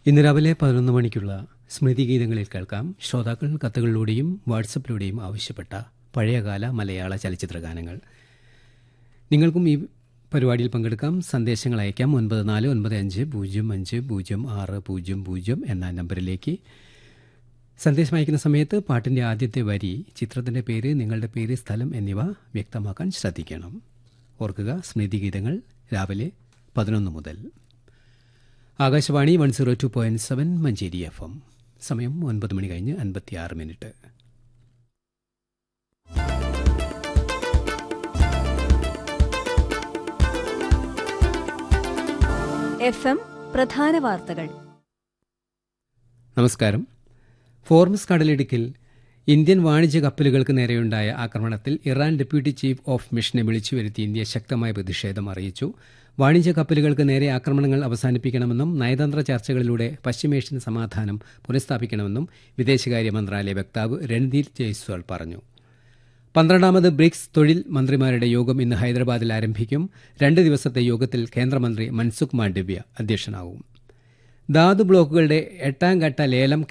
ഇന്ന് രാവിലെ പതിനൊന്ന് മണിക്കുള്ള സ്മൃതി ഗീതങ്ങളിൽ കേൾക്കാം ശ്രോതാക്കൾ കത്തുകളിലൂടെയും വാട്സപ്പിലൂടെയും ആവശ്യപ്പെട്ട പഴയകാല മലയാള ചലച്ചിത്ര ഗാനങ്ങൾ നിങ്ങൾക്കും ഈ പരിപാടിയിൽ പങ്കെടുക്കാം സന്ദേശങ്ങൾ അയക്കാം ഒൻപത് നാല് ഒൻപത് അഞ്ച് പൂജ്യം അഞ്ച് പൂജ്യം ആറ് പൂജ്യം പൂജ്യം എന്ന നമ്പറിലേക്ക് സന്ദേശം അയക്കുന്ന സമയത്ത് പാട്ടിന്റെ ആദ്യത്തെ വരി ചിത്രത്തിന്റെ പേര് നിങ്ങളുടെ പേര് സ്ഥലം എന്നിവ വ്യക്തമാക്കാൻ ശ്രദ്ധിക്കണം ഓർക്കുക സ്മൃതി ഗീതങ്ങൾ രാവിലെ പതിനൊന്ന് മുതൽ Akashvani one zero two point seven Manjeri F M സമയം ഒൻപത് മണി കഴിഞ്ഞ് അൻപത്തിയാറ് മിനിറ്റ് എഫ് എം പ്രധാന വാർത്തകൾ നമസ്കാരം ഫോർമസ് കടലിടുക്കിൽ ഇന്ത്യൻ വാണിജ്യ കപ്പലുകൾക്ക് നേരെയുണ്ടായ ആക്രമണത്തിൽ ഇറാൻ ഡെപ്യൂട്ടി ചീഫ് ഓഫ് മിഷനെ വിളിച്ചു വരുത്തി ഇന്ത്യ ശക്തമായ പ്രതിഷേധം അറിയിച്ചു വാണിജ്യ കപ്പലുകൾക്ക് നേരെ ആക്രമണങ്ങൾ അവസാനിപ്പിക്കണമെന്നും നയതന്ത്ര ചർച്ചകളിലൂടെ പശ്ചിമേഷ്യൻ സമാധാനം പുനഃസ്ഥാപിക്കണമെന്നും വിദേശകാര്യ മന്ത്രാലയ വക്താവ് രൺദീപ് ജയ്സ്വാൾ പറഞ്ഞു പന്ത്രണ്ടാമത് ബ്രിക്സ് തൊഴിൽ മന്ത്രിമാരുടെ യോഗം ഇന്ന് ഹൈദരാബാദിൽ ആരംഭിക്കും രണ്ട് ദിവസത്തെ യോഗത്തിൽ കേന്ദ്രമന്ത്രി മൻസുഖ് മാണ്ഡവ്യ അധ്യക്ഷനാവും ധാതു ബ്ലോക്കുകളുടെ എട്ടാം ഘട്ട ലേലം